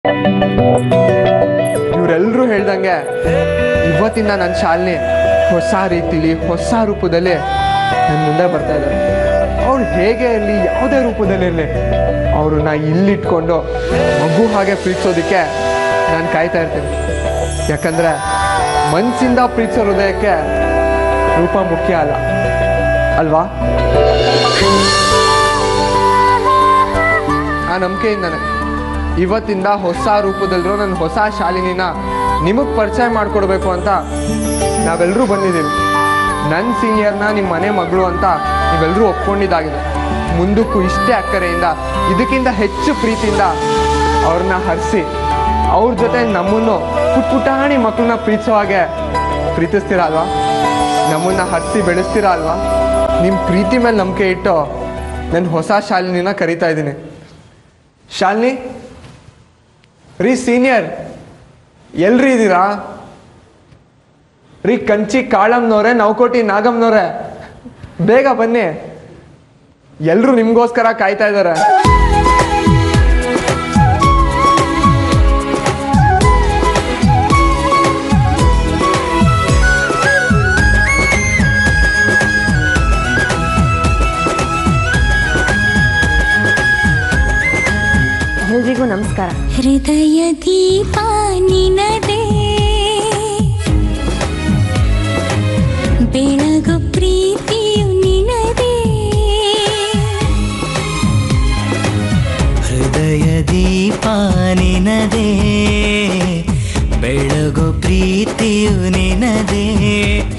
ಇವರೆಲ್ಲರೂ ಹೇಳ್ದಂಗೆ ಇವತ್ತಿಂದ ನನ್ನ ಶಾಲಿನಿ ಹೊಸ ರೀತಿಲಿ ಹೊಸ ರೂಪದಲ್ಲಿ ನನ್ನ ಮುಂದೆ ಬರ್ತಾ ಇದ್ದಾರೆ ಅವ್ರು ಹೇಗೆ ಇರಲಿ ಯಾವುದೇ ರೂಪದಲ್ಲಿ ಇರಲಿ ಅವ್ರನ್ನ ಇಲ್ಲಿಟ್ಕೊಂಡು ಮಗು ಹಾಗೆ ಪ್ರೀತಿಸೋದಕ್ಕೆ ನಾನು ಕಾಯ್ತಾ ಇರ್ತೀನಿ ಯಾಕಂದರೆ ಮನಸ್ಸಿಂದ ಪ್ರೀತಿಸೋ ಹೃದಯಕ್ಕೆ ರೂಪ ಮುಖ್ಯ ಅಲ್ಲ ಅಲ್ವಾ ಆ ನಂಬಿಕೆಯಿಂದನೇ ಇವತ್ತಿಂದ ಹೊಸ ರೂಪದಲ್ಲಿರೋ ನನ್ನ ಹೊಸ ಶಾಲಿನಿನ ನಿಮಗೆ ಪರಿಚಯ ಮಾಡಿಕೊಡ್ಬೇಕು ಅಂತ ನಾವೆಲ್ಲರೂ ಬಂದಿದ್ದೀವಿ ನನ್ನ ಸೀನಿಯರ್ನ ನಿಮ್ಮ ಮನೆ ಮಗಳು ಅಂತ ನೀವೆಲ್ಲರೂ ಒಪ್ಕೊಂಡಿದ್ದಾಗಿದೆ ಮುಂದಕ್ಕೂ ಇಷ್ಟೇ ಅಕ್ಕರೆಯಿಂದ ಇದಕ್ಕಿಂತ ಹೆಚ್ಚು ಪ್ರೀತಿಯಿಂದ ಅವ್ರನ್ನ ಹರಿಸಿ ಅವ್ರ ಜೊತೆ ನಮ್ಮನ್ನು ಪುಟ್ ಪುಟಾಣಿ ಮಕ್ಕಳನ್ನ ಪ್ರೀತಿಸೋ ಹಾಗೆ ಪ್ರೀತಿಸ್ತೀರಾ ಅಲ್ವಾ ನಮ್ಮನ್ನ ಹರಿಸಿ ಬೆಳೆಸ್ತೀರಾ ಅಲ್ವಾ ನಿಮ್ಮ ಪ್ರೀತಿ ಮೇಲೆ ನಂಬಿಕೆ ಇಟ್ಟು ನನ್ನ ಹೊಸ ಶಾಲಿನಿನ ಕರಿತಾ ಇದ್ದೀನಿ ಶಾಲಿನಿ ರೀ ಸೀನಿಯರ್ ಎಲ್ರಿ ಇದ್ದೀರಾ ರೀ ಕಂಚಿ ಕಾಳಮ್ನವ್ರೆ ನವಕೋಟಿ ನಾಗಮ್ನವ್ರೆ ಬೇಗ ಬನ್ನಿ ಎಲ್ರು ನಿಮ್ಗೋಸ್ಕರ ಕಾಯ್ತಾ ಇದ್ದಾರೆ ಎಲ್ರಿಗೂ ನಮಸ್ಕಾರ ಹೃದಯ ದೀಪ ನಿನದೇ ಬೆಳಗು ಪ್ರೀತಿಯು ನಿನದೇ ಹೃದಯ ದೀಪ ನಿನದೇ ಬೆಳಗು ಪ್ರೀತಿಯು ನಿನದೇ